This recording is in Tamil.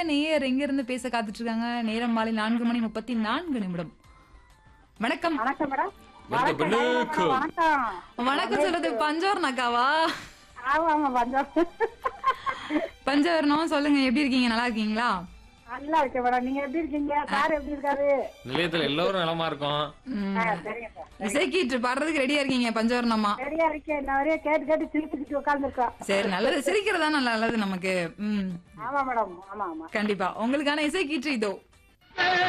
அடுத்த நேயர் எங்க இருந்து பேச காத்துட்டு இருக்காங்க நேரம் மாலை நான்கு மணி முப்பத்தி நான்கு நிமிடம் வணக்கம் வணக்கம் மேடம் வணக்கம், வணக்கம். வணக்கம் வணக்கம் சொல்றது பஞ்சவர்ண அக்காவா ஆமா ஆமா பஞ்சம் பஞ்சவர்ணம் சொல்லுங்க எப்படி இருக்கீங்க நல்லா இருக்கீங்களா நல்லா இருக்கேன் மேடம் நீங்க எப்படி இருக்கீங்க சார் எப்படி இருக்காரு நிலையத்துல எல்லோரும் நலமா இருக்கோம் ம். ஆ, சரிங்க சார் இசைக்கீற்று பாடுறதுக்கு ரெடியா இருக்கீங்க பஞ்சவர்ணமா சரியா இருக்கேன் நான் வரையும் கேட்டு கேட்டு சிரிச்சுக்கிட்டு உட்காந்துருக்கோம் சரி நல்லது சிரிக்கிறதா நல்லது நமக்கு ம் ஆமா மேடம் ஆமா ஆமா கண்டிப்பா உங்களுக்கான இசைக்கீற்று இதோ